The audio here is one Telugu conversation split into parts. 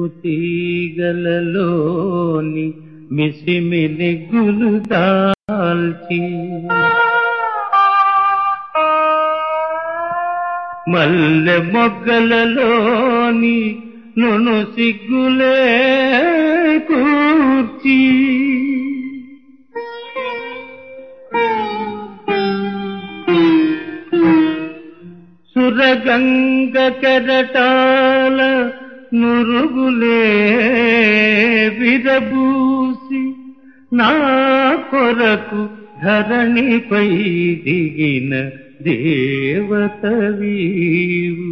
తీగలలోని మిసిమిలి గులు దాల్చి మల్లె మొగ్గలలోని నును సిగ్గులే కూర్చి సురగంగ కెరటాల నురుగులే విరబూసి నా కొరకు ధరణిపై దిగిన దేవతవీవు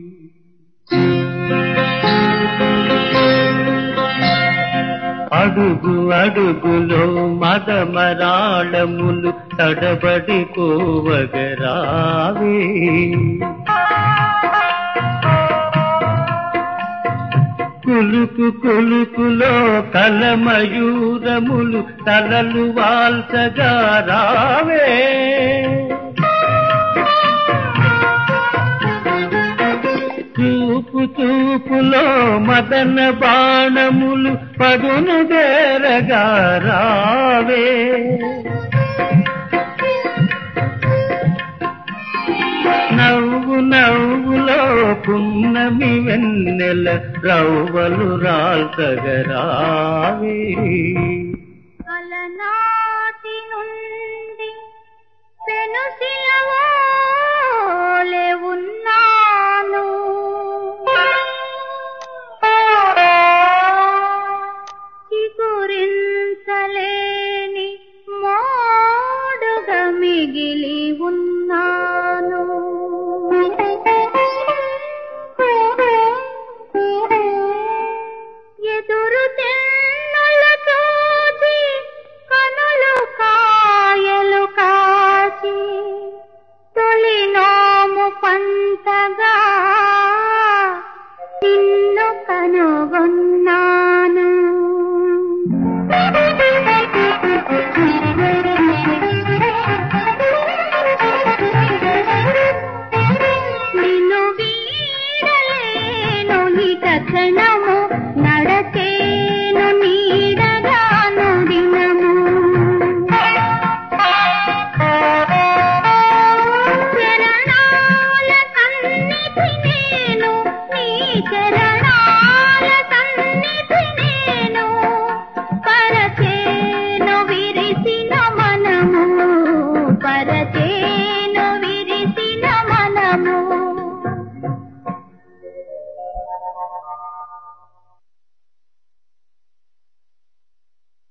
అడుగు అడుగులో మదమరాళములు తడబడిపోవగరావే కులుకు కులుకులో కలమయూరములు తలలు వాల్చగా రావే చూపు చూపులో మదన బాణములు పదును దేరగా రావే నవ్వు నవ్వులో పున్నమి వెన్నెల రవ్వలు రాల్సగరావే అలనాటి నుండి పెనుసిలవోలే ఉన్నాను చిగురించలేని మోడుగా మిగిలి